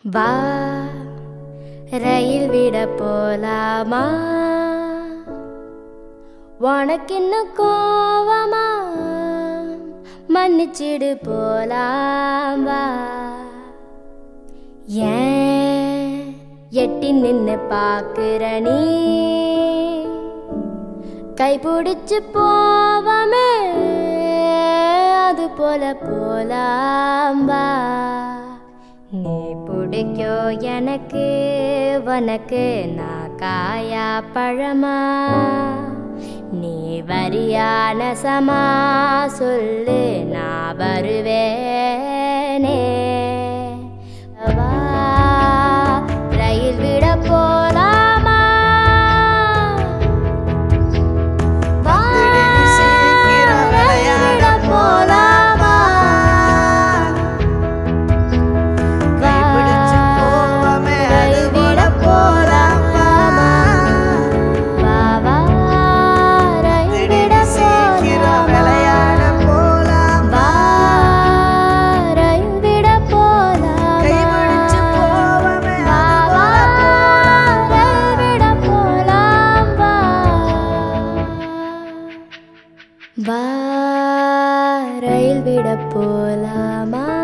வா ரயில் விட போலாமா உனக்கு இன்னும் கோவமா மன்னிச்சிடு போலாம் வா ஏன் எட்டி நின்னு பாக்குற நீ கைபிடிச்சு போவமே அது போல போலாம் வா நீ பிடிக்கோ எனக்கு உனக்கு நான் காயா பழமா நீ வரியான சமா சொல்லு நான் வருவேனே வா ரயில் விட போலாமா வா, ரயில் விட போலாமா கைப்பிடிச்சு போவோமே, அது போல போலாமா? வா, வா, ரயில் விட திடீர்னு சீக்கிரம் போலாமா? விளையாட போலாமா? வா, ரயில் விட போலாமா? கைப்பிடிச்சு போவோமே, வா, அது வா, போல ரயில் விட போலாம் வா. வா, ரயில் விட போலாமா